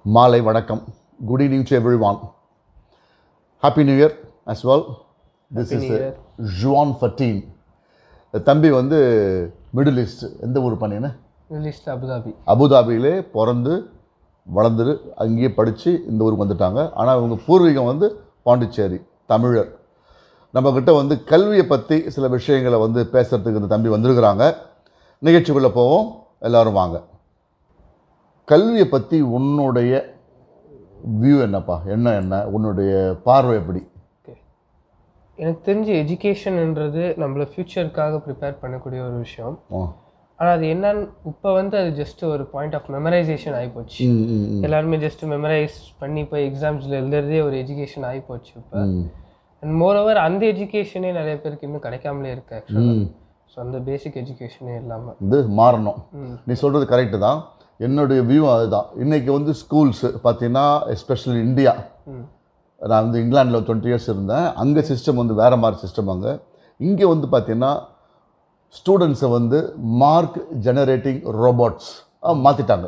மாலை வணக்கம் good evening to every one happy new year as well this Happy is New Year. Juan Fathin தம்பி வந்து middle east எந்த ஊர் பண்ணின்னு லிஸ்ட் அபுதாபி அபுதாபியிலே பிறந்து வளர்ந்து அங்கேயே படித்து இந்த ஊருக்கு வந்துட்டாங்க ஆனால் இவங்க பூர்வீகம் வந்து பாண்டிச்சேரி தமிழர் நம்மக்கிட்ட வந்து கல்வியை பற்றி சில விஷயங்களை வந்து பேசுகிறதுக்கு இந்த தம்பி வந்திருக்கிறாங்க நிகழ்ச்சிக்குள்ளே போவோம் எல்லாரும் வாங்க கல்வியை பற்றி உன்னுடைய வியூ என்னப்பா என்ன என்ன உன்னுடைய பார்வை எப்படி ஓகே எனக்கு தெரிஞ்சு எஜுகேஷன்ன்றது நம்மள ஃப்யூச்சருக்காக ப்ரிப்பேர் பண்ணக்கூடிய ஒரு விஷயம் ஆ. ஆனால் அது என்னன்னு இப்போ வந்து அது ஜஸ்ட் ஒரு பாயிண்ட் ஆஃப் மெமரைசேஷன் ஆகிப்போச்சு ம், ம், ம். எல்லாருமே ஜஸ்ட் மெமரைஸ் பண்ணி இப்போ எக்ஸாம்ஸில் எழுதுறதே ஒரு எஜுகேஷன் ஆகிப்போச்சு இப்போ ம். அண்ட் மோரோவர் அந்த எஜுகேஷனே நிறைய பேருக்கு இன்னும் கிடைக்காமலே இருக்கு ஆக்சுவலாக ம். ஸோ அந்த பேசிக் எஜுகேஷனே இல்லாமல் இது மாறணும் ம். நீ சொல்கிறது கரெக்டு தான் என்னுடைய வியூ அதுதான் இன்றைக்கி வந்து ஸ்கூல்ஸு பார்த்தீங்கன்னா எஸ்பெஷலி இந்தியா ம் நான் வந்து இங்கிலாந்தில் டுவெண்ட்டி இயர்ஸ் இருந்தேன் அங்கே சிஸ்டம் வந்து வேறு மாதிரி சிஸ்டம் அங்கே இங்கே வந்து பார்த்தீங்கன்னா ஸ்டூடெண்ட்ஸை வந்து மார்க் ஜெனரேட்டிங் ரோபோட்ஸ் மாற்றிட்டாங்க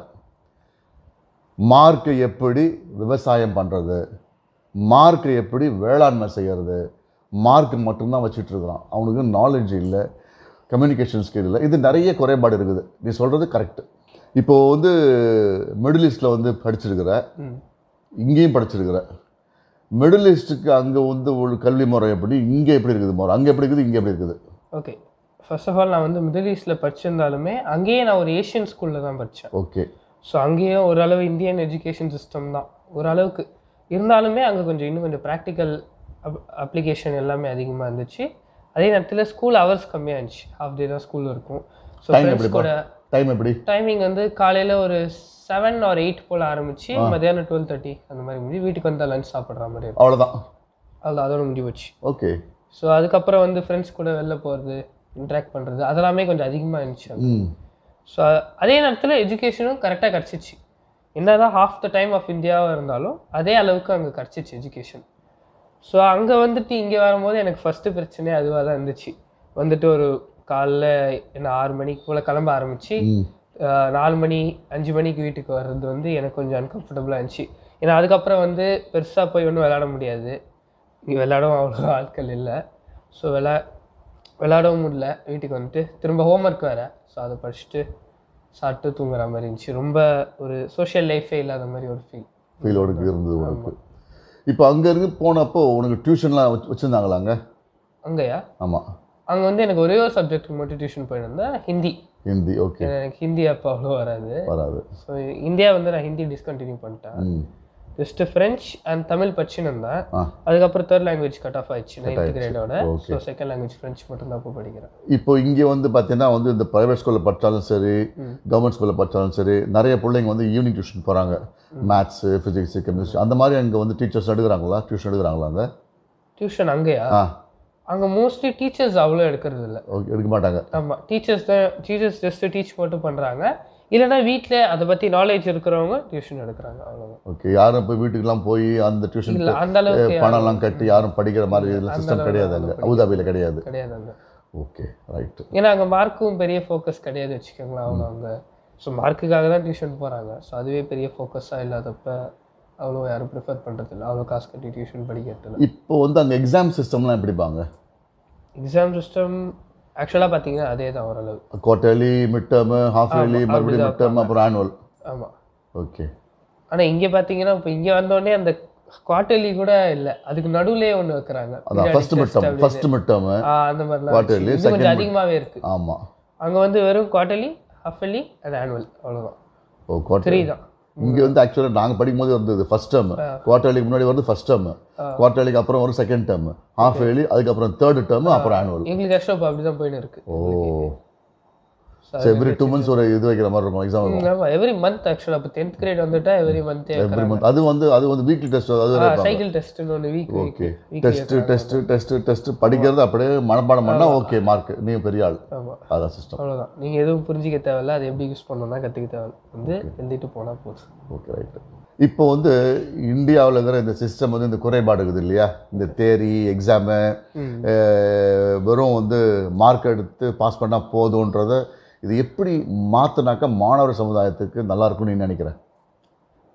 மார்க்கை எப்படி விவசாயம் பண்ணுறது மார்க்கை எப்படி வேளாண்மை செய்கிறது மார்க் மட்டும்தான் வச்சுட்டு இருக்கிறான் அவனுக்கு நாலேஜ் இல்லை கம்யூனிகேஷன் ஸ்கில் இல்லை இது நிறைய குறைபாடு இருக்குது நீ சொல்கிறது கரெக்டு இப்போது வந்து மிடில் ஈஸ்டில் வந்து படிச்சிருக்கிற ம் இங்கேயும் படிச்சிருக்கிற மிடில் ஈஸ்ட்டுக்கு அங்கே வந்து ஒரு கல்வி முறை எப்படி இங்கே எப்படி இருக்குது முறை அங்கே எப்படி இருக்குது இங்கே எப்படி இருக்குது ஓகே ஃபர்ஸ்ட் ஆஃப் ஆல் நான் வந்து மிடில் ஈஸ்டில் படிச்சிருந்தாலுமே அங்கேயே நான் ஒரு ஏஷியன் ஸ்கூலில் தான் படித்தேன் ஓகே ஸோ அங்கேயும் ஓரளவு இந்தியன் எஜுகேஷன் சிஸ்டம் தான் ஓரளவுக்கு இருந்தாலுமே அங்கே கொஞ்சம் இன்னும் கொஞ்சம் ப்ராக்டிக்கல் அப்ளிகேஷன் எல்லாமே அதிகமாக இருந்துச்சு அதே நேரத்தில் ஸ்கூல் ஹவர்ஸ் கம்மியாக இருந்துச்சு ஹாஃப் டே தான் ஸ்கூல் இருக்கும் ஸோ டைம் ஃப்ரெண்ட்ஸ் எப்படிப்பா கூட டைம் எப்படி டைமிங் வந்து காலையில் ஒரு செவன் ஆர் எயிட் போல் ஆரம்பிச்சு மதியானம் டுவெல் தேர்ட்டி அந்த மாதிரி முடிஞ்சு வீட்டுக்கு வந்தால் லஞ்ச் சாப்பிட்ற மாதிரி இருக்கும் அவ்வளோதான் அது அதோட முடிஞ்சு போச்சு ஓகே ஸோ அதுக்கப்புறம் வந்து ஃப்ரெண்ட்ஸ் கூட வெளில போகிறது இன்ட்ராக்ட் பண்ணுறது அதெல்லாமே கொஞ்சம் அதிகமாக இருந்துச்சு அங்க. ம் ஸோ அதே நேரத்தில் எஜுகேஷனும் கரெக்டாக கிடச்சிச்சு என்னதான் ஹாஃப் த டைம் ஆஃப் இந்தியாவாக இருந்தாலும் அதே அளவுக்கு அங்கே கிடச்சிச்சு எஜுகேஷன் ஸோ அங்கே வந்துட்டு இங்கே வரும்போது எனக்கு ஃபஸ்ட்டு பிரச்சனை அதுவாக தான் இருந்துச்சு வந்துட்டு ஒரு காலைல என்ன ஆறு மணிக்கு போல் கிளம்ப ஆரம்பிச்சு ம் ஆஹ், நாலு மணி அஞ்சு மணிக்கு வீட்டுக்கு வர்றது வந்து எனக்கு கொஞ்சம் அன்கம்ஃபர்டபுளாக இருந்துச்சு ஏன்னா அதுக்கப்புறம் வந்து பெருசாக போய் ஒன்றும் விளையாட முடியாது இங்கே விளையாடவும் அவ்வளோ ஆட்கள் இல்லை ஸோ விளா விளையாடவும் முடியல வீட்டுக்கு வந்துட்டு திரும்ப ஹோம்ஒர்க் வேறு ஸோ அதை படிச்சுட்டு சாப்பிட்டு தூங்குற மாதிரி இருந்துச்சு ரொம்ப ஒரு சோஷியல் லைஃபே இல்லாத மாதிரி ஒரு ஃபீல் ஃபீலோடு இருந்தது உனக்கு இப்போ அங்கேருந்து போனப்போ உனக்கு டியூஷன்லாம் வச்சு வச்சுருந்தாங்களா அங்கே அங்கேயா ஆமாம் அங்கே வந்து எனக்கு ஒரே ஒரு சப்ஜெக்ட்டுக்கு மட்டும் டியூஷன் போயிருந்தேன் ஹிந்தி ஹிந்தி ஓகே ஏன்னா எனக்கு ஹிந்தி அப்போ அவ்வளோ வராது வராது ஸோ இந்தியா வந்து நான் ஹிந்தி டிஸ்கண்டினியூ பண்ணிட்டேன் ம் ஜஸ்ட் ஃப்ரெஞ்ச் அண்ட் தமிழ் படிச்சுன்னு இருந்தேன் ஆ அதுக்கப்புறம் தேர்ட் லாங்குவேஜ் கட் ஆஃப் ஆயிடுச்சு நைன்த் கிரேடோட Okay. So second language French மட்டும் தான் இப்போ படிக்கிறேன் இப்போ இங்கே வந்து பார்த்தீங்கன்னா வந்து இந்த ப்ரைவேட் ஸ்கூலில் படித்தாலும் சரி ம். கவர்மெண்ட் ஸ்கூலில் படித்தாலும் சரி நிறைய பிள்ளைங்க வந்து ஈவினிங் டியூஷன் போகிறாங்க மேத்ஸு ஃபிசிக்ஸு கெமிஸ்ட்ரி அந்த மாதிரி அங்கே வந்து டீச்சர்ஸ் எடுக்கிறாங்களா டியூஷன் எடுக்கிறாங்களா அங்கே டியூஷன் அங்கேயா ஆ அங்கே மோஸ்ட்லி டீச்சர்ஸ் அவ்வளோ எடுக்கிறது இல்லை ஓகே எடுக்க மாட்டாங்க ஆமாம் டீச்சர்ஸ் தான் டீச்சர்ஸ் ஜஸ்ட் டீச் மட்டும் பண்ணுறாங்க இல்லைன்னா வீட்டில் அதை பற்றி நாலேஜ் இருக்கிறவங்க டியூஷன் எடுக்கிறாங்க அவ்வளோதான் ஓகே யாரும் இப்போ வீட்டுக்கெல்லாம் போய் அந்த டியூஷன் இல்லை அந்த அளவுக்கு பணம்லாம் கட்டி யாரும் படிக்கிற மாதிரி இதில் சிஸ்டம் கிடையாது அங்கே அபுதாபியில் கிடையாது கிடையாது அங்கே ஓகே ரைட்டு ஏன்னா அங்கே மார்க்கும் பெரிய ஃபோக்கஸ் கிடையாது வச்சுக்கோங்களேன் அவ்வளோ அங்கே ஸோ மார்க்குக்காக தான் டியூஷன் போகிறாங்க ஸோ அதுவே பெரிய ஃபோக்கஸாக இல்லாதப்ப அவ்வளோ யாரும் ப்ரிஃபர் பண்ணுறது இல்லை அவ்வளோ காசு கட்டி டியூஷன் படிக்கிறது இல்லை இப்போ வந்து அங்கே எக்ஸாம் சிஸ்டம்லாம் எப்படிப்பாங்க எக்ஸாம் சிஸ்டம் ஆக்சுவலாக பார்த்தீங்கன்னா அதே தான் ஓரளவு quarterly mid term half yearly ஆமா, மறுபடியும் அப்படிதான் மிட் டேர்ம் அப்புறம் ஆனுவல் ஆமாம் ஓகே ஆனால் இங்கே பார்த்தீங்கன்னா இப்போ இங்கே வந்தோடனே அந்த குவார்டர்லி கூட இல்லை அதுக்கு நடுவுலயே ஒன்று வைக்கிறாங்க அதான் periodic first mid test term அப்படின்னு. ஃபர்ஸ்ட் மிட் டேர்மு ஆ, அந்த மாதிரிலாம் Quarterly, வச்சு. இது second கொஞ்சம் mid- அதிகமாகவே இருக்குது ஆமாம் அங்கே வந்து வெறும் குவார்டர்லி ஹாஃபர்லி அண்ட் ஆனுவல் அவ்வளோதான் ஓ குவார்டர் த்ரீ தான் இங்கே வந்து ஆக்சுவலாக நாங்கள் படிக்கும் போது இருந்தது ஃபர்ஸ்ட் டேர்ம் குவார்டர்லிக்கு முன்னாடி வந்து ஃபர்ஸ்ட் டேர்ம் குவார்டர்லிக்கு அப்புறம் வரும் செகண்ட் டேர்ம் ஹாஃப் இயர்லி அதுக்கப்புறம் தேர்ட் டேர்ம் அப்புறம் ஆனுவல் எங்களுக்கு ஆக்சுவலாக இப்போ அப்படி தான் போயின்னு இருக்கு oh so every two months ஒரு இது வைக்கிற மாதிரி இருக்கும் எக்ஸாம் இருக்கும் ஆமாம் எவ்ரி மந்த் ஆக்சுவலாக இப்போ டென்த் கிரேட் வந்துட்டா எவ்ரி மந்த்தே எவ்ரி மந்த் அது வந்து அது வந்து வீக்லி டெஸ்ட் அது வேற இருப்பாங்க சைக்கிள் டெஸ்ட்னு ஒன்று week okay test test test test படிக்கிறது அப்படியே மனப்பாடம் பண்ணால் ஓகே மார்க் நீ பெரிய ஆள் ஆமாம் அதான் சிஸ்டம் அவ்வளோதான் நீங்கள் எதுவும் புரிஞ்சிக்க தேவையில்ல அதை எப்படி யூஸ் பண்ணணும்னா கற்றுக்க தேவை வந்து எழுதிட்டு போனால் போதும் ஓகே ரைட்டு இப்போ வந்து இந்தியாவில் இருக்கிற இந்த சிஸ்டம் வந்து இந்த குறைபாடு இருக்குது இல்லையா இந்த தேரி எக்ஸாமு ம். வெறும் வந்து மார்க் எடுத்து பாஸ் பண்ணால் போதுன்றத இது எப்படி மாற்றினாக்கா மாணவர் சமுதாயத்துக்கு நல்லா இருக்கும்னு நீ நினைக்கிறேன்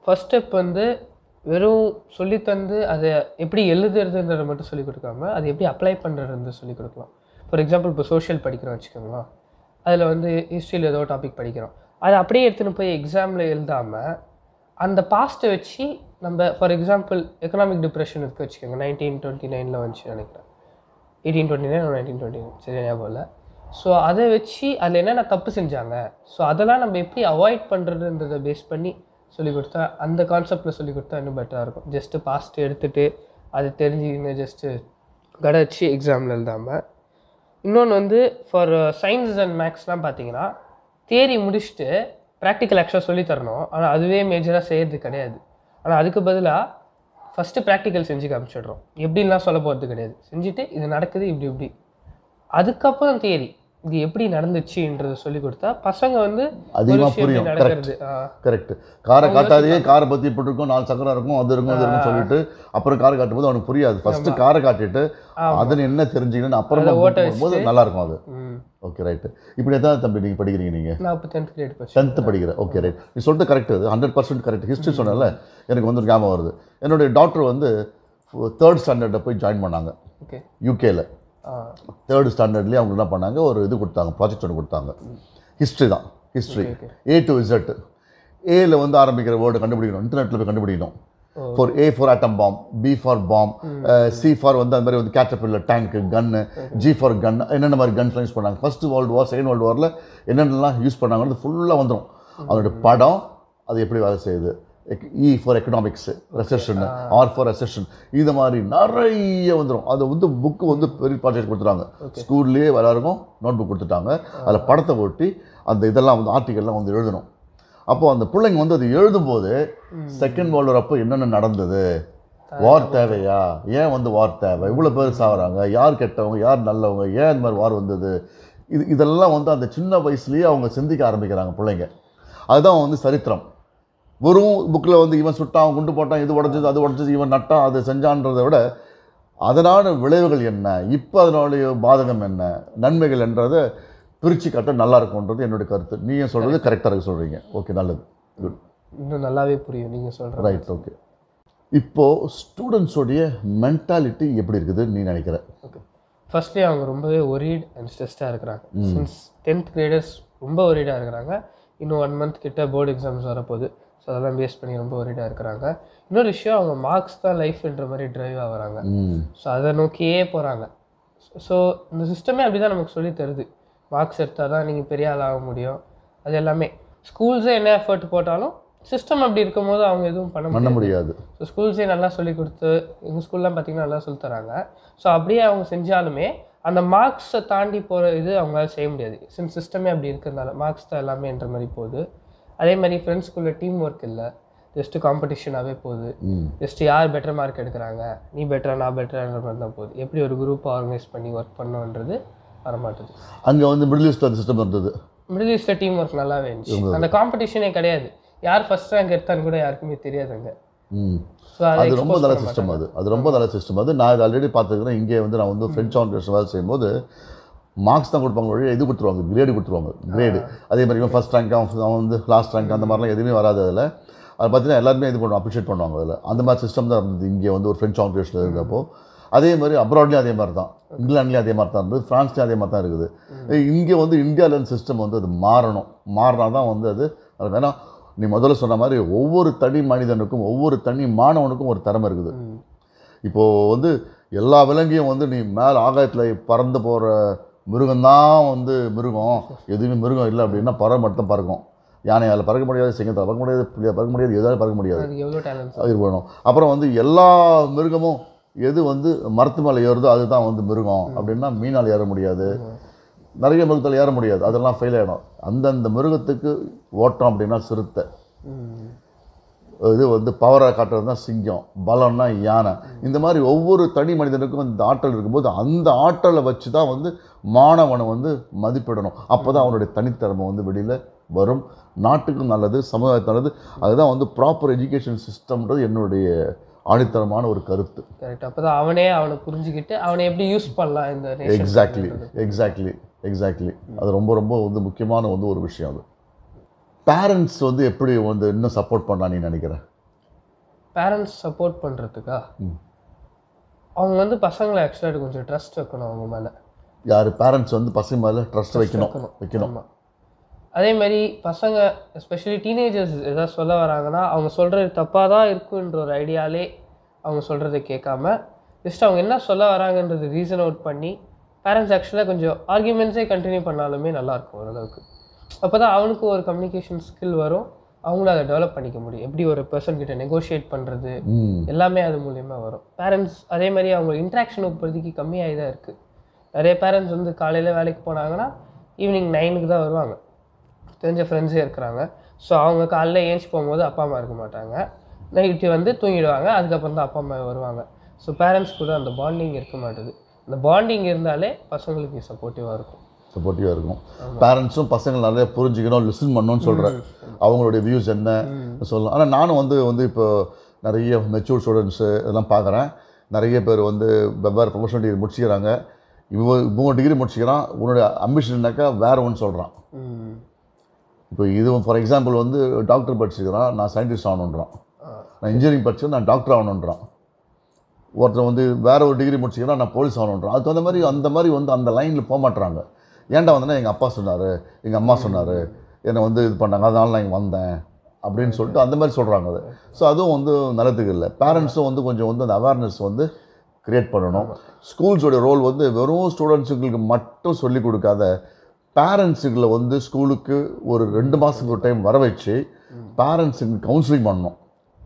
ஃபர்ஸ்ட் ஸ்டெப் வந்து வெறும் சொல்லி தந்து அதை எப்படி எழுதுறதுன்றதை மட்டும் சொல்லிக் கொடுக்காம அதை எப்படி அப்ளை பண்ணுறது சொல்லிக் கொடுக்கலாம் ஃபார் எக்ஸாம்பிள் இப்போ சோஷியல் படிக்கிறோம் வச்சுக்கோங்களேன் அதில் வந்து ஹிஸ்ட்ரியில் ஏதோ டாபிக் படிக்கிறோம் அதை அப்படியே எடுத்துன்னு போய் எக்ஸாமில் எழுதாமல் அந்த பாஸ்ட்டை வச்சு நம்ம ஃபார் எக்ஸாம்பிள் எக்கனாமிக் டிப்ரெஷன் இருக்கு வச்சுக்கோங்க நைன்டீன் டுவெண்ட்டி நைனில் வந்துச்சு நினைக்கிறேன் eighteen twenty nine nineteen twenty nine சரி ஞாபகம் இல்லை ஸோ அதை வச்சு அதில் என்னென்ன தப்பு செஞ்சாங்க ஸோ அதெல்லாம் நம்ம எப்படி அவாய்ட் பண்ணுறதுன்றதை பேஸ் பண்ணி சொல்லி கொடுத்தா அந்த கான்செப்டில் சொல்லி கொடுத்தா இன்னும் பெட்டராக இருக்கும் ஜஸ்ட்டு பாஸ்ட் எடுத்துட்டு அது தெரிஞ்சுக்கின்னு ஜஸ்ட்டு கடை வச்சு எக்ஸாமில் எழுதாமல் இன்னொன்று வந்து ஃபார் சயின்ஸ் அண்ட் மேக்ஸ்லாம் பார்த்தீங்கன்னா தியரி முடிச்சுட்டு ப்ராக்டிக்கல் ஆக்சுவலாக சொல்லி தரணும் ஆனால் அதுவே மேஜராக செய்கிறது கிடையாது ஆனால் அதுக்கு பதிலாக ஃபஸ்ட்டு ப்ராக்டிக்கல் செஞ்சு காமிச்சிடுறோம் எப்படின்லாம் சொல்ல போகிறது கிடையாது செஞ்சுட்டு இது நடக்குது இப்படி இப்படி அதுக்கப்புறம் தியரி இது எப்படி நடந்துச்சுன்றதை சொல்லி கொடுத்தா பசங்க வந்து ஒரு அதிகமாக விஷயம் புரியும் எப்படி கரெக்ட் நடக்கிறது ஆ, கரெக்ட் காரை காட்டாதையே காரை பற்றி இப்படி இருக்கும் நாலு சக்கரம் இருக்கும் அது இருக்கும் அது இருக்கும் சொல்லிட்டு அப்புறம் காரை காட்டும்போது அவனுக்கு புரியாது ஃபர்ஸ்ட் காரை காட்டிட்டு ஆமா. அதன் என்ன தெரிஞ்சுக்கணும்னு அப்புறமா அதுல ஓட்ட போகும்போது நல்லா இருக்கும் அது ம் ஓகே ரைட்டு இப்படி எதாவது தம்பி நீங்கள் படிக்கிறீங்க நீங்கள் நான் இப்போ டென்த் கிரேட் படிச்சேன் டென்த்து படிக்கிற ஓகே ரைட் நீ சொல்லிட்டு கரெக்ட் அது ஹண்ட்ரட் பர்சன்ட் கரெக்ட் ஹிஸ்ட்ரி சொன்னல எனக்கு வந்து ஒரு ஞாபகம் வருது என்னுடைய டாக்டர் வந்து தேர்ட் ஸ்டாண்டர்டில் போய் ஜாயின் பண்ணாங்க ஓகே யூகேல ஆ தேர்ட் ஸ்டாண்டர்ட்லேயே அவங்க என்ன பண்ணாங்க ஒரு இது கொடுத்தாங்க ப்ராஜெக்ட் ஒன்று கொடுத்தாங்க ஹிஸ்ட்ரி தான் history okay. A to Z ஏல வந்து ஆரம்பிக்கிற வேர்டு கண்டுபிடிக்கணும் இன்டர்நெட்டில் போய் கண்டுபிடிக்கணும் for A for atom bomb B for bomb C for வந்து அந்த மாதிரி வந்து caterpillar tank gun G for gun என்னென்ன மாதிரி கன்ஸ்லாம் யூஸ் பண்ணாங்க first world war second world வாரில் என்னென்னலாம் யூஸ் பண்ணாங்கன்னு ஃபுல்லாக வந்துடும் அதோட படம் அது எப்படி வேலை செய்யுது E for economics recession R for recession இந்த மாதிரி நிறைய வந்துடும் அது வந்து புக்கு வந்து பெரிய ப்ராஜெக்ட் கொடுத்துட்டாங்க ஸ்கூல்லேயே எல்லாருக்கும் நோட் புக் கொடுத்துட்டாங்க அதில் படத்தை ஒட்டி அந்த இதெல்லாம் வந்து ஆர்டிக்கல்லாம் வந்து எழுதணும் அப்போ அந்த பிள்ளைங்க வந்து அது எழுதும்போது செகண்ட் வேர்ல்டு வார் அப்போ என்னென்ன நடந்தது வார் தேவையா ஏன் வந்து வார் தேவை இவ்வளோ பேர் சாகுறாங்க யார் கெட்டவங்க யார் நல்லவங்க ஏன் இந்த மாதிரி வார் வந்தது இது இதெல்லாம் வந்து அந்த சின்ன வயசுலேயே அவங்க சிந்திக்க ஆரம்பிக்கிறாங்க பிள்ளைங்க அதுதான் வந்து சரித்திரம் வெறும் புக்கில் வந்து இவன் சுட்டான் குண்டு போட்டான் இது உடஞ்சது அது உடஞ்சது இவன் நட்டான் அது செஞ்சான்றதை விட அதனான விளைவுகள் என்ன இப்போ அதனுடைய பாதகம் என்ன நன்மைகள் என்றதை பிரித்து காட்ட நல்லா இருக்கும்ன்றது என்னுடைய கருத்து நீங்கள் சொல்கிறது கரெக்டாக இருக்கு சொல்கிறீங்க ஓகே நல்லது குட் இன்னும் நல்லாவே புரியும் நீங்கள் சொல்கிறது ரைட் ஓகே இப்போது ஸ்டூடெண்ட்ஸோடைய மென்டாலிட்டி எப்படி இருக்குது நீ நினைக்கிற ஓகே ஃபர்ஸ்ட்லி அவங்க ரொம்பவே ஒரீட் அண்ட் ஸ்ட்ரெஸ்டாக இருக்கிறாங்க சின்ஸ் டென்த் கிரேடர்ஸ் ரொம்ப ஒரீடாக இருக்கிறாங்க இன்னும் ஒன் மந்த் கிட்ட போர்டு எக்ஸாம்ஸ் வரப்போகுது ஸோ அதெல்லாம் பேஸ் பண்ணி ரொம்ப ஒரீடாக இருக்கிறாங்க இன்னொரு விஷயம் அவங்க மார்க்ஸ் தான் லைஃப்ன்ற மாதிரி டிரைவ் ஆகுறாங்க ம் ஸோ அதை நோக்கியே போகிறாங்க ஸோ இந்த சிஸ்டமே அப்படி தான் நமக்கு சொல்லி தருது மார்க்ஸ் எடுத்தால் தான் நீங்கள் பெரிய ஆள் ஆக முடியும் அது எல்லாமே ஸ்கூல்ஸே என்ன எஃபர்ட் போட்டாலும் சிஸ்டம் அப்படி இருக்கும்போது அவங்க எதுவும் பண்ண பண்ண முடியாது முடியாது ஸோ ஸ்கூல்ஸே நல்லா சொல்லி கொடுத்து எங்கள் ஸ்கூல்லாம் பார்த்தீங்கன்னா நல்லா சொல்லி தராங்க ஸோ அப்படியே அவங்க செஞ்சாலுமே அந்த மார்க்ஸை தாண்டி போகிற இது அவங்களால செய்ய முடியாது சின்ஸ் சிஸ்டமே அப்படி இருக்கிறதுனால மார்க்ஸ் தான் எல்லாமேன்ற மாதிரி போகுது அதே மாதிரி ஃப்ரெண்ட்ஸ்குள்ளே டீம் ஒர்க் இல்லை ஜஸ்ட்டு காம்படிஷனாகவே போகுது ம் ஜஸ்ட் யார் பெட்டர் மார்க் எடுக்கிறாங்க நீ பெட்டரா நான் பெட்டரான்ற மாதிரி தான் போகுது எப்படி ஒரு குரூப் ஆர்கனைஸ் பண்ணி ஒர்க் பண்ணோன்றது வரமாட்டுது அங்கே வந்து மிடில் ஈஸ்ட் அந்த சிஸ்டம் இருந்தது மிடில் ஈஸ்டில் டீம் ஒர்க் நல்லாவே இருந்துச்சு அந்த காம்படிஷனே கிடையாது யார் ஃபர்ஸ்ட் ரேங்க் எடுத்தான்னு கூட யாருக்குமே தெரியாதுங்க ம் ஸோ அதை அது ரொம்ப expose நல்ல பண்ண சிஸ்டம் அது அது ரொம்ப நல்ல சிஸ்டம் அது நான் ஆல்ரெடி பார்த்துருக்கிறேன் இங்கே வந்து நான் வந்து ஃப்ரெஞ்ச் ஆன்கேஷன் வேலை செய்யும்போது மார்க்ஸ் தான் கொடுப்பாங்க ஒழிய இது கொடுத்துருவாங்க கிரேடு கொடுத்துருவாங்க கிரேடு அதே மாதிரி இவன் ஃபஸ்ட் ரேங்க் அவன் அவன் வந்து லாஸ்ட் ரேங்க் அந்த மாதிரிலாம் எதுவுமே வராது அதில் அது பார்த்தீங்கன்னா எல்லாருமே இது பண்ணுவோம் அப்ரிஷியேட் பண்ணுவாங்க அதில் அந்த மாதிரி சிஸ்டம் தான் இருந்தது இங்கே வந்து ஒரு ஃப்ரெஞ்ச் ஆன்கேஷனில் இருந்தப்போ அதே மாதிரி அப்ராட்லேயும் அதே மாதிரி தான் இங்கிலாந்துலேயும் அதே மாதிரி தான் இருந்தது ஃப்ரான்ஸ்லேயும் அதே மாதிரி தான் இருக்குது இங்கே வந்து இந்தியாவிலேருந்து சிஸ்டம் வந்து அது மாறணும் மாறினா தான் வந்து அது அது வேணா நீ முதல்ல சொன்ன மாதிரி ஒவ்வொரு தனி மனிதனுக்கும் ஒவ்வொரு தனி மாணவனுக்கும் ஒரு திறமை இருக்குது ம். இப்போது வந்து எல்லா விலங்கையும் வந்து நீ மேலே ஆகாயத்தில் பறந்து போகிற மிருகம்தான் வந்து மிருகம் எதுவுமே மிருகம் இல்லை அப்படின்னா பறவை மட்டும் பறக்கும் யானையால் பறக்க முடியாது சிங்கத்தால் பறக்க முடியாது புலியால் பறக்க முடியாது எதாலும் பறக்க முடியாது அதுக்கு எவ்வளோ டேலண்ட்ஸ் அது இருக்கணும் அப்புறம் வந்து எல்லா மிருகமும் எது வந்து மரத்து மேலே ஏறுதோ அதுதான் வந்து மிருகம் அப்படின்னா மீனால் ஏற முடியாது நிறைய மிருகத்தால் ஏற முடியாது அதெல்லாம் ஃபெயில் ஆகிடும் அந்தந்த மிருகத்துக்கு ஓட்டம் அப்படின்னா சிறுத்தை இது வந்து பவரை காட்டுறது தான் சிங்கம் பலம்னா யானை இந்த மாதிரி ஒவ்வொரு தனி மனிதனுக்கும் இந்த ஆற்றல் இருக்கும்போது அந்த ஆற்றலை வச்சு தான் வந்து மாணவனை வந்து மதிப்பிடணும் அப்போ தான் அவனுடைய தனித்திறமை வந்து வெளியில் வரும் நாட்டுக்கும் நல்லது சமுதாயத்துக்கு நல்லது அதுதான் வந்து ப்ராப்பர் எஜுகேஷன் சிஸ்டம்ன்றது என்னுடைய ஆணித்தரமான ஒரு கருத்து கரெக்ட் அப்போ தான் அவனே அவனை புரிஞ்சுக்கிட்டு அவனை எப்படி யூஸ் பண்ணலாம் இந்த nation எக்ஸாக்ட்லி அப்படின்றது. எக்ஸாக்ட்லி எக்ஸாக்ட்லி அது ரொம்ப ரொம்ப வந்து முக்கியமான வந்து ஒரு விஷயம் அது பேரண்ட்ஸ் வந்து எப்படி வந்து இன்னும் சப்போர்ட் பண்ணா நீ நினைக்கிறேன் பேரண்ட்ஸ் சப்போர்ட் பண்ணுறதுக்கா ம். அவங்க வந்து பசங்களை ஆக்சுவலாக கொஞ்சம் ட்ரஸ்ட் வைக்கணும் அவங்க மேலே யார் பேரண்ட்ஸ் வந்து பசங்க மேலே ட்ரஸ்ட் வைக்கணும் வைக்கணும். வைக்கணும் ஆமாம் அதே மாதிரி பசங்க எஸ்பெஷலி டீனேஜர்ஸ் ஏதாவது சொல்ல வராங்கன்னா அவங்க சொல்கிறது தப்பாக தான் இருக்குன்ற ஒரு ஐடியாலே அவங்க சொல்கிறத கேட்காம ஜஸ்ட் அவங்க என்ன சொல்ல வராங்கன்றது ரீசன் அவுட் பண்ணி பேரண்ட்ஸ் ஆக்சுவலாக கொஞ்சம் ஆர்கியூமெண்ட்ஸே கண்டினியூ பண்ணாலுமே நல்லாயிருக்கும் ஓரளவுக்கு அப்போ தான் அவனுக்கு ஒரு கம்யூனிகேஷன் ஸ்கில் வரும் அவங்களும் அதை டெவலப் பண்ணிக்க முடியும் எப்படி ஒரு பர்சன் கிட்ட நெகோஷியேட் பண்ணுறது ம் எல்லாமே அது மூலியமாக வரும் பேரண்ட்ஸ் அதே மாதிரி அவங்க இன்ட்ராக்ஷன் இப்போதைக்கு கம்மியாகி தான் இருக்குது நிறைய பேரண்ட்ஸ் வந்து காலையில் வேலைக்கு போனாங்கன்னா ஈவினிங் நைனுக்கு தான் வருவாங்க தெரிஞ்ச ஃப்ரெண்ட்ஸே இருக்கிறாங்க ஸோ அவங்க காலைல ஏஞ்சி போகும்போது அப்பா அம்மா இருக்க மாட்டாங்க நைட்டு வந்து தூங்கிடுவாங்க அதுக்கப்புறம் தான் அப்பா அம்மா வருவாங்க ஸோ பேரண்ட்ஸ் கூட அந்த பாண்டிங் இருக்க மாட்டுது அந்த பாண்டிங் இருந்தாலே பசங்களுக்கு சப்போர்ட்டிவாக இருக்கும் சப்போர்ட்டிவாக இருக்கும் பேரண்ட்ஸும் பசங்க நிறைய புரிஞ்சுக்கணும் லிசன் பண்ணணும்னு சொல்கிறேன் அவங்களுடைய வியூஸ் என்ன சொல்லலாம் ஆனால் நானும் வந்து வந்து இப்போ நிறைய மெச்சூர் ஸ்டூடெண்ட்ஸு இதெல்லாம் பார்க்குறேன் நிறைய பேர் வந்து வெவ்வேறு ப்ரொஃபஷனல் டிகிரி முடிச்சுக்கிறாங்க இவ இவங்க டிகிரி முடிச்சுக்கிறான் உன்னோட அம்பிஷன்னாக்கா வேற ஒன்று சொல்கிறான் ம். இப்போ இது ஃபார் எக்ஸாம்பிள் வந்து டாக்டர் படிச்சுக்கிறான் நான் சயின்டிஸ்ட் ஆகணுன்றான் ஆ. நான் இன்ஜினியரிங் படிச்சு நான் டாக்டர் ஆகணுன்றான் ஒருத்தர் வந்து வேற ஒரு டிகிரி முடிச்சுக்கிறான் நான் போலீஸ் ஆகணுன்றான் அது அந்த மாதிரி அந்த மாதிரி வந்து அந்த லைனில் போக மாட்றாங்க ஏன்டா வந்தேன்னா எங்கள் அப்பா சொன்னார் எங்கள் அம்மா சொன்னார் என்னை வந்து இது பண்ணாங்க அதனால நான் இங்கே வந்தேன் அப்படின்னு சொல்லிட்டு அந்த மாதிரி சொல்கிறாங்க அது ஸோ அதுவும் வந்து நல்லதுக்கு இல்லை பேரண்ட்ஸும் வந்து கொஞ்சம் வந்து அந்த அவேர்னஸ் வந்து கிரியேட் பண்ணணும் ஸ்கூல்ஸோட ரோல் வந்து வெறும் ஸ்டூடெண்ட்ஸுங்களுக்கு மட்டும் சொல்லிக் கொடுக்காத பேரண்ட்ஸுகளை வந்து ஸ்கூலுக்கு ஒரு ரெண்டு மாதத்துக்கு ஒரு டைம் வர வச்சு பேரண்ட்ஸுக்கு கவுன்சிலிங் பண்ணணும்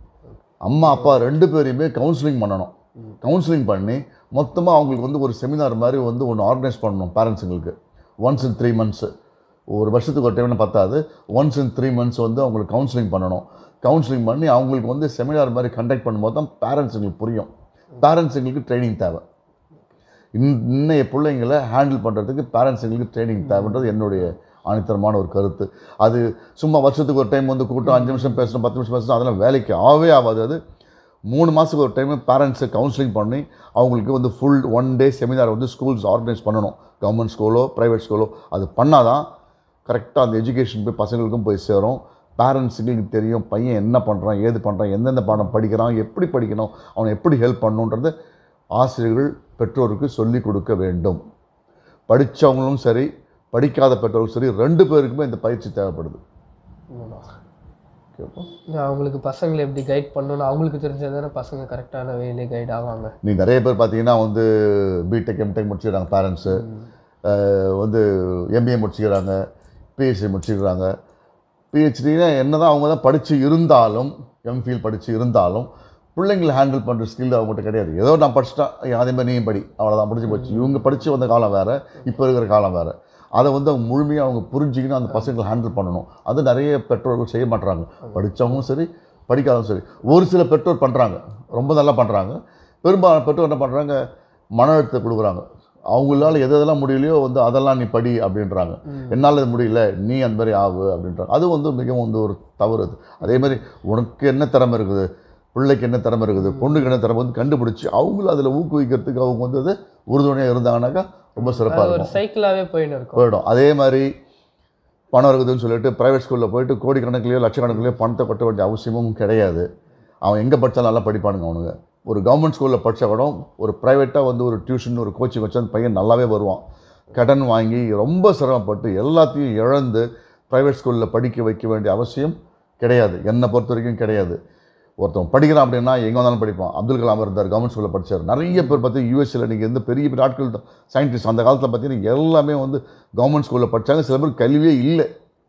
அம்மா அப்பா ரெண்டு பேரையுமே கவுன்சிலிங் பண்ணணும் கவுன்சிலிங் பண்ணி மொத்தமாக அவங்களுக்கு வந்து ஒரு செமினார் மாதிரி வந்து ஒன்று ஆர்கனைஸ் பண்ணணும் பேரண்ட்ஸுங்களுக்கு ஒன்ஸ் இன் த்ரீ மந்த்ஸு ஒரு வருஷத்துக்கு ஒரு டைம்னு பத்தாது ஒன்ஸ் இன் த்ரீ மந்த்ஸ் வந்து அவங்களுக்கு கவுன்சிலிங் பண்ணணும் கவுன்சிலிங் பண்ணி அவங்களுக்கு வந்து செமினார் மாதிரி கண்டக்ட் பண்ணும்போது தான் பேரண்ட்ஸுங்களுக்கு புரியும் பேரண்ட்ஸுங்களுக்கு ட்ரைனிங் தேவை இன் இன்னைய பிள்ளைங்களை ஹேண்டில் பண்ணுறதுக்கு பேரண்ட்ஸுங்களுக்கு ட்ரைனிங் தேவைன்றது என்னுடைய ஆணித்தரமான ஒரு கருத்து அது சும்மா வருஷத்துக்கு ஒரு டைம் வந்து கூட்டம் அஞ்சு நிமிஷம் பேசணும் பத்து நிமிஷம் பேசணும் அதெல்லாம் வேலைக்கு ஆகவே ஆகாது அது மூணு மாதத்துக்கு ஒரு டைம் பேரண்ட்ஸை கவுன்சிலிங் பண்ணி அவங்களுக்கு வந்து ஃபுல் ஒன் டே செமினார் வந்து ஸ்கூல்ஸ் ஆர்கனைஸ் பண்ணணும் கவர்மெண்ட் ஸ்கூலோ ப்ரைவேட் ஸ்கூலோ அது பண்ணால் தான் கரெக்டாக அந்த எஜுகேஷன் போய் பசங்களுக்கும் போய் சேரும் பேரண்ட்ஸுங்களுக்கு தெரியும் பையன் என்ன பண்ணுறான் ஏது பண்ணுறான் எந்தெந்த பாடம் படிக்கிறான் எப்படி படிக்கணும் அவனை எப்படி ஹெல்ப் பண்ணணுன்றது ஆசிரியர்கள் பெற்றோருக்கு சொல்லிக் கொடுக்க வேண்டும் படித்தவங்களும் சரி படிக்காத பெற்றோர்களும் சரி ரெண்டு பேருக்குமே இந்த பயிற்சி தேவைப்படுது ஆமா. அவங்களுக்கு பசங்களை எப்படி கைட் பண்ணணும் அவங்களுக்கு தெரிஞ்சது தானே பசங்க கரெக்டான வேலே கைட் ஆவாங்க நீ நிறைய பேர் பார்த்தீங்கன்னா வந்து பிடெக் எம்டெக் முடிச்சுக்கிறாங்க பேரண்ட்ஸு வந்து எம்பிஏ முடிச்சுக்கிறாங்க பிஹெச்டி முடிச்சுக்கிறாங்க பிஹெச்டினா என்ன தான் அவங்க தான் படித்து இருந்தாலும் எம்ஃபில் படித்து இருந்தாலும் பிள்ளைங்களை ஹேண்டில் பண்ணுற ஸ்கில் அவங்ககிட்ட கிடையாது ஏதோ நான் படிச்சிட்டேன் அதே மாதிரி நீயும் படி அவ்வளோதான் முடிஞ்சு போச்சு இவங்க படித்து வந்த காலம் வேறு இப்போ இருக்கிற காலம் வேறு அதை வந்து அவங்க முழுமையாக அவங்க புரிஞ்சுக்கணும் அந்த பசங்களை ஹேண்டில் பண்ணணும் அது நிறைய பெற்றோர்கள் செய்ய மாட்றாங்க படித்தவங்களும் சரி படிக்காதவங்க சரி ஒரு சில பெற்றோர் பண்ணுறாங்க ரொம்ப நல்லா பண்ணுறாங்க பெரும்பாலான பெற்றோர் என்ன பண்ணுறாங்க மன அழுத்தத்தை கொடுக்குறாங்க அவங்களால எது எதெல்லாம் முடியலையோ வந்து அதெல்லாம் நீ படி அப்படின்றாங்க என்னால் இது முடியல நீ அந்த மாதிரி ஆகு அப்படின்றாங்க அது வந்து மிகவும் வந்து ஒரு தவறு அது அதே மாதிரி உனக்கு என்ன திறமை இருக்குது பிள்ளைக்கு என்ன திறமை இருக்குது பொண்ணுக்கு என்ன திறமை வந்து கண்டுபிடிச்சி அவங்கள அதில் ஊக்குவிக்கிறதுக்கு அவங்க வந்து அது உறுதுணையாக இருந்தாங்கன்னாக்கா ரொம்ப சிறப்பாக அது ஒரு இருக்கும் சைக்கிளாவே போயின்னு இருக்கும் போயிடும் அதே மாதிரி பணம் இருக்குதுன்னு சொல்லிட்டு ப்ரைவேட் ஸ்கூலில் போயிட்டு கோடிக்கணக்கிலையோ லட்சக்கணக்கிலையோ பணத்தை கொட்ட வேண்டிய அவசியமும் கிடையாது அவன் எங்கே படித்தாலும் நல்லா படிப்பானுங்க அவனுங்க ஒரு கவர்மெண்ட் ஸ்கூலில் படித்தா கூட ஒரு ப்ரைவேட்டாக வந்து ஒரு டியூஷன் ஒரு கோச்சிங் வச்சா அந்த பையன் நல்லாவே வருவான் கடன் வாங்கி ரொம்ப சிரமப்பட்டு எல்லாத்தையும் இழந்து ப்ரைவேட் ஸ்கூலில் படிக்க வைக்க வேண்டிய அவசியம் கிடையாது என்னை பொறுத்த வரைக்கும் கிடையாது ஒருத்தன் படிக்கிறான் அப்படின்னா எங்கே வந்தாலும் படிப்பான் அப்துல் கலாம் இருந்தார் கவர்மெண்ட் ஸ்கூலில் படித்தார் நிறைய பேர் பார்த்து யூஎஸ்ல நீங்கள் எந்த பெரிய பெரிய ஆட்கள் சயின்டிஸ்ட் அந்த காலத்தில் பார்த்தீங்கன்னா எல்லாமே வந்து கவர்மெண்ட் ஸ்கூலில் படித்தாங்க சில பேர் கல்வியே இல்லை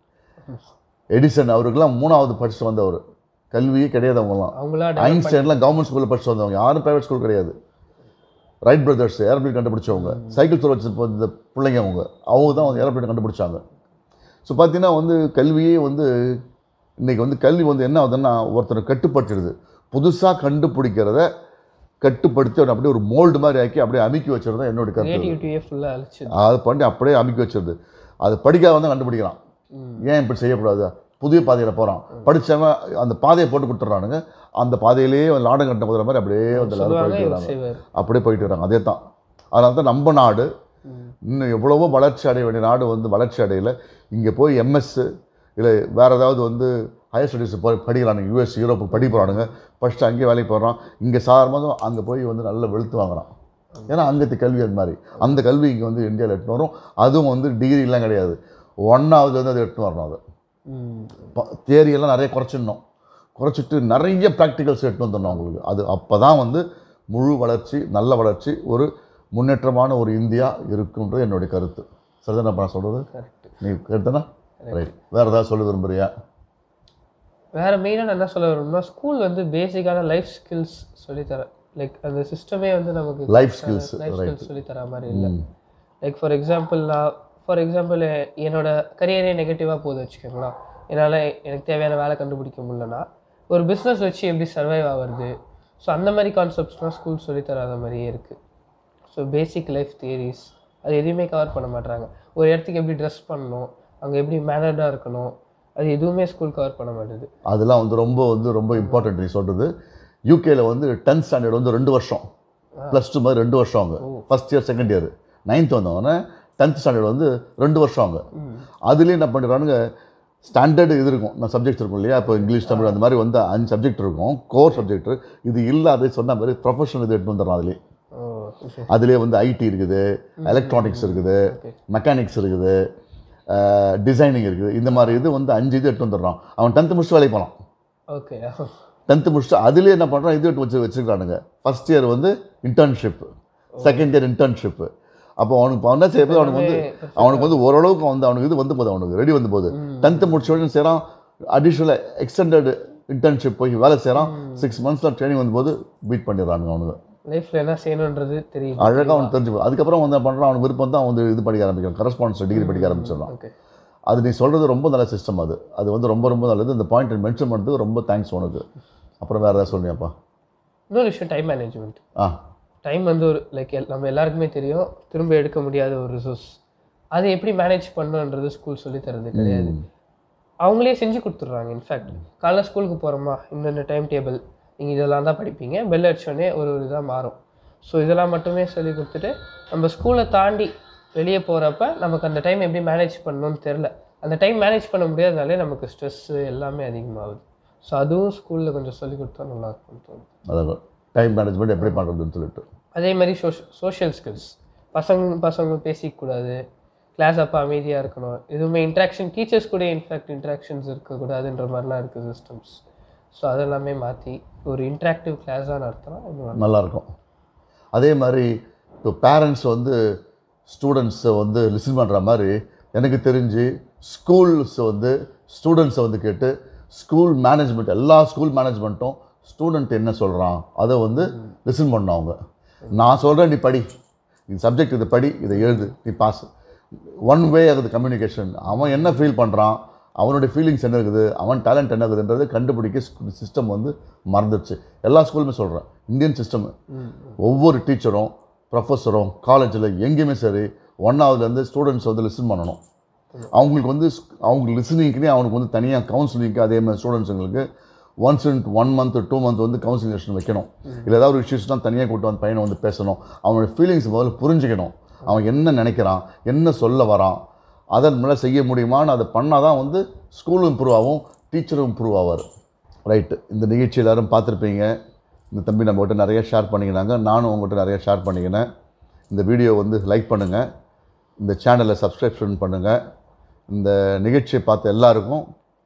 எடிசன் அவருக்கெல்லாம் மூணாவது படிச்சுட்டு வந்தவர் கல்வியே கிடையாது அவங்கலாம் அவங்களா develop ஐன்ஸ்டைன்லாம் கவர்மெண்ட் ஸ்கூலில் படிச்சுட்டு வந்தவங்க யாரும் ப்ரைவேட் ஸ்கூல் கிடையாது ரைட் பிரதர்ஸ் ஏரோப்ளேன் கண்டுபிடிச்சவங்க சைக்கிள் துறை வச்சு இந்த பிள்ளைங்க அவங்க அவங்க தான் வந்து ஏரோப்ளேன் கண்டுபிடிச்சாங்க ஸோ பார்த்தீங்கன்னா வந்து கல்வியே வந்து இன்றைக்கி வந்து கல்வி வந்து என்ன ஆகுதுன்னா ஒருத்தனை கட்டுப்பட்டுடுது புதுசாக கண்டுபிடிக்கிறத கட்டுப்படுத்தி அவனை அப்படியே ஒரு மோல்டு மாதிரி ஆக்கி அப்படியே அமுக்கி வச்சுறது தான் என்னோட கருத்து கிரியேட்டிவிட்டியே ஃபுல்லாக அழிச்சு அது பண்ணி அப்படியே அமுக்கி வச்சிருது அது படிக்காத வந்து கண்டுபிடிக்கிறான் ம். ஏன் இப்படி செய்யக்கூடாது புதிய பாதையில் போகிறான் படித்தவன் அந்த பாதையை போட்டு கொடுத்துட்றானுங்க அந்த பாதையிலேயே வந்து லாடம் கட்ட முதல்ல மாதிரி அப்படியே வந்து எல்லாரும் சொல்லுவாங்க போயிட்டு இவர் வராங்க செய்வார் அப்படியே போயிட்டு வராங்க அதே தான் அதனால தான் நம்ம நாடு இன்னும் எவ்வளவோ வளர்ச்சி அடைய வேண்டிய நாடு வந்து வளர்ச்சி அடையல இங்கே போய் எம்எஸ் இல்லை வேறு ஏதாவது வந்து ஹையர் ஸ்டடீஸ் போய் படிக்கிறானுங்க யூஎஸ் யூரோப்பு படிக்க போகிறானுங்க ஃபஸ்ட்டு அங்கேயே வேலைக்கு போகிறான் இங்கே சாதாரணமாக அங்கே போய் வந்து நல்ல வெளுத்து வாங்குறான் ஏன்னா அங்கத்து கல்வி அது மாதிரி அந்த கல்வி இங்கே வந்து இந்தியாவில் எட்டுன்னு வரும் அதுவும் வந்து டிகிரிலாம் கிடையாது ஒன்றாவது வந்து அதை எட்டுன்னு வரணும் அது ம் தியரியெல்லாம் நிறைய குறைச்சிடணும் குறைச்சிட்டு நிறைய ப்ராக்டிகல்ஸ் எடுத்து வந்துடணும் அவங்களுக்கு அது அப்போ தான் வந்து முழு வளர்ச்சி நல்ல வளர்ச்சி ஒரு முன்னேற்றமான ஒரு இந்தியா இருக்குன்றது என்னுடைய கருத்து சரிதானே நான் சொல்கிறது கரெக்ட் நீ கேட்டனா ரைட் வேறு ஏதாவது சொல்ல விரும்புறியா வேற மெயினாக நான் என்ன சொல்ல வரணும்னா ஸ்கூல் வந்து பேசிக்கான லைஃப் ஸ்கில்ஸ் சொல்லித்தர லைக் அந்த சிஸ்டமே வந்து நமக்கு life skills life right skills சொல்லித்தர மாதிரி இல்லை லைக் ஃபார் எக்ஸாம்பிள் நான் ஃபார் எக்ஸாம்பிள் என்னோட கரியரே நெகட்டிவாக போகுது வச்சுக்கோங்களேன் என்னால் எனக்கு தேவையான வேலை கண்டுபிடிக்க முடியலன்னா ஒரு பிஸ்னஸ் வச்சு எப்படி சர்வைவ் ஆகுறது ஸோ அந்த மாதிரி கான்செப்ட்ஸ்லாம் ஸ்கூல் சொல்லித்தராத மாதிரியே இருக்குது ஸோ பேசிக் லைஃப் தியரிஸ் அது எதுவுமே கவர் பண்ண மாட்டாங்க ஒரு இடத்துக்கு எப்படி ட்ரெஸ் பண்ணணும் அங்கே எப்படி மேனர்டாக இருக்கணும் அது எதுவுமே ஸ்கூல் கவர் பண்ண மாட்டேது அதெல்லாம் வந்து ரொம்ப வந்து ரொம்ப இம்பார்ட்டன்ட் நீ சொல்கிறது யூகேல வந்து டென்த் ஸ்டாண்டர்ட் வந்து ரெண்டு வருஷம் ப்ளஸ் டூ மாதிரி ரெண்டு வருஷம் அவங்க first year second year ninth வந்தவொடனே டென்த் ஸ்டாண்டர்ட் வந்து ரெண்டு வருஷம் அவங்க அதுலேயே என்ன பண்ணுறானுங்க ஸ்டாண்டர்டு இது இருக்கும் நான் சப்ஜெக்ட்ஸ் இருக்கும் இல்லையா இப்போ இங்கிலீஷ் தமிழ் அந்த மாதிரி வந்து அஞ்சு சப்ஜெக்ட் இருக்கும் கோர் சப்ஜெக்ட் இது இல்லாத சொன்ன மாதிரி ப்ரொஃபஷனல் இது எடுத்து வந்துடுறான் அதுலேயே ஓ ஓகே அதுலேயே வந்து ஐடி இருக்குது எலக்ட்ரானிக்ஸ் இருக்குது ஓகே மெக்கானிக்ஸ் இருக்குது டிசைனிங் இருக்குது இந்த மாதிரி இது வந்து அஞ்சு இது எடுத்து வந்துடுறான் அவன் டென்த்து முடிச்சுட்டு வேலைக்கு போகலாம் ஓகே டென்த்து முடிச்சுட்டு அதுலேயே என்ன பண்ணுறான் இது எடுத்து வச்சு வச்சுருக்கானுங்க ஃபஸ்ட் இயர் வந்து இன்டர்ன்ஷிப் செகண்ட் இயர் இன்டர்ன்ஷிப் அப்போ அவனுக்கு அவன் என்ன செய்யறது அவனுக்கு வந்து அவனுக்கு வந்து ஓரளவுக்கு வந்து அவனுக்கு இது வந்து போது அவனுக்கு ரெடி வந்து போகுது டென்த்து முடிச்ச உடனே செய்கிறான் அடிஷ்னல் எக்ஸ்டெண்டட் இன்டர்ன்ஷிப் போய் வேலை செய்கிறான் சிக்ஸ் மந்த்ஸில் ட்ரைனிங் வந்தபோது பீட் பண்ணிடுறானுங்க அவனுக்கு லைஃப்ல என்ன செய்யணுன்றது தெரியும் அழகாக அவனுக்கு தெரிஞ்சு போகுது. அதுக்கப்புறம் வந்து என்ன பண்ணுறான் அவனுக்கு விருப்பம் தான் வந்து இது படிக்க ஆரம்பிக்கிறான் கரஸ்பான்ஸ் டிகிரி படிக்க ஆரம்பிச்சிடறான் ஓகே அது நீ சொல்கிறது ரொம்ப நல்ல சிஸ்டம் அது அது வந்து ரொம்ப ரொம்ப நல்லது இந்த பாயிண்ட் மென்ஷன் பண்ணுறதுக்கு ரொம்ப தேங்க்ஸ் உனக்கு அப்புறம் வேறு ஏதாவது சொல்லுவியாப்பா இன்னொரு விஷயம் டைம் மேனேஜ்மெண்ட் ஆ டைம் வந்து ஒரு லைக் நம்ம எல்லாருக்குமே தெரியும் திரும்ப எடுக்க முடியாத ஒரு ரிசோர்ஸ் அதை எப்படி மேனேஜ் பண்ணணுன்றது ஸ்கூல் சொல்லி தரது கிடையாது அவங்களே செஞ்சு கொடுத்துட்றாங்க இன்ஃபேக்ட் காலைல ஸ்கூலுக்கு போகிறோமா இந்தந்த டைம் டேபிள் நீங்கள் இதெல்லாம் தான் படிப்பீங்க பெல் அடிச்சோடனே ஒரு ஒரு இதாக மாறும் ஸோ இதெல்லாம் மட்டுமே சொல்லி கொடுத்துட்டு நம்ம ஸ்கூலை தாண்டி வெளியே போகிறப்ப நமக்கு அந்த டைம் எப்படி மேனேஜ் பண்ணணும்னு தெரில அந்த டைம் மேனேஜ் பண்ண முடியாதனாலே நமக்கு ஸ்ட்ரெஸ்ஸு எல்லாமே அதிகமாகுது ஸோ அதுவும் ஸ்கூலில் கொஞ்சம் சொல்லி கொடுத்தா நல்லா இருக்கும்னு தோணுது அதான் டைம் மேனேஜ்மெண்ட் எப்படி பண்ணுறதுன்னு சொல்லிட்டு அதே மாதிரி சோஷ் சோஷியல் ஸ்கில்ஸ் பசங்க பசங்க பேசிக்கூடாது கிளாஸ் அப்போ அமைதியாக இருக்கணும் எதுவுமே இன்ட்ராக்ஷன் டீச்சர்ஸ் கூட இன்ஃபேக்ட் இன்ட்ராக்ஷன்ஸ் இருக்கக்கூடாதுன்ற மாதிரிலாம் இருக்குது சிஸ்டம்ஸ் ஸோ அதெல்லாமே மாற்றி ஒரு இன்ட்ராக்டிவ் கிளாஸாக நடத்தினா இன்னும் நல்லா நல்லாயிருக்கும் அதே மாதிரி இப்போ பேரண்ட்ஸ் வந்து ஸ்டூடெண்ட்ஸை வந்து லிசன் பண்ணுற மாதிரி எனக்கு தெரிஞ்சு ஸ்கூல்ஸ் வந்து ஸ்டூடெண்ட்ஸை வந்து கேட்டு ஸ்கூல் மேனேஜ்மெண்ட் எல்லா ஸ்கூல் மேனேஜ்மெண்ட்டும் ஸ்டூடெண்ட் என்ன சொல்கிறான் அதை வந்து லிசன் பண்ணணும் அவங்க நான் சொல்கிறேன் நீ படி இந்த சப்ஜெக்ட் இதை படி இதை எழுது நீ பாஸ் ஒன் வே ஆகுது கம்யூனிகேஷன் அவன் என்ன ஃபீல் பண்ணுறான் அவனுடைய ஃபீலிங்ஸ் என்ன இருக்குது அவன் டேலண்ட் என்ன இருக்குதுன்றது கண்டுபிடிக்க சிஸ்டம் வந்து மறந்துடுச்சு எல்லா ஸ்கூலுமே சொல்கிறேன் இந்தியன் சிஸ்டம் ஒவ்வொரு டீச்சரும் ப்ரொஃபஸரும் காலேஜில் எங்கேயுமே சரி ஒன்றாவதுலேருந்து ஸ்டூடெண்ட்ஸ் வந்து லிசன் பண்ணணும் அவங்களுக்கு வந்து ஸ்- அவங்க லிசனிங்க்குனே அவனுக்கு வந்து தனியாக கவுன்சிலிங்க்கு அதே மாதிரி ஸ்டூடெண்ட்ஸுங்களுக்கு once in one month two month வந்து கவுன்சிலிங் செஷன் வைக்கணும் இல்லை ஏதாவது ஒரு இஷ்யூஸ்னால் தனியாக கூட்டு வந்து பையனை வந்து பேசணும் அவனோட ஃபீலிங்ஸ் முதல்ல புரிஞ்சுக்கணும் அவன் என்ன நினைக்கிறான் என்ன சொல்ல வரான் அதன் மேலே செய்ய முடியுமான்னு அதை பண்ணால் தான் வந்து ஸ்கூலும் இம்ப்ரூவ் ஆகும் டீச்சரும் இம்ப்ரூவ் ஆவார் ரைட்டு இந்த நிகழ்ச்சி எல்லாரும் பார்த்துருப்பீங்க இந்த தம்பி நம்மகிட்ட நிறைய ஷேர் பண்ணிக்கினாங்க நானும் உங்கள்கிட்ட நிறைய ஷேர் பண்ணிக்கினேன் இந்த வீடியோ வந்து லைக் பண்ணுங்கள் இந்த சேனலை சப்ஸ்கிரிப்ஷன் பண்ணுங்கள் இந்த நிகழ்ச்சியை பார்த்த எல்லாருக்கும்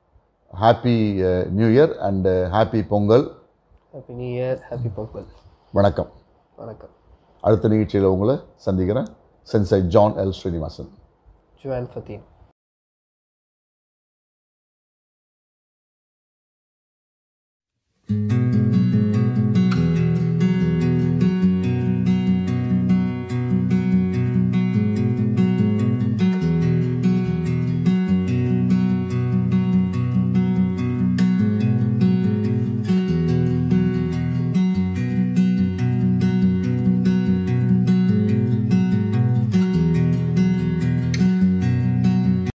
happy new year and happy Pongal happy new year happy Pongal வணக்கம் வணக்கம் அடுத்த நிகழ்ச்சியில் உங்களை சந்திக்கிறேன் sensei John L Srinivasan Juan ஃபத்தீன்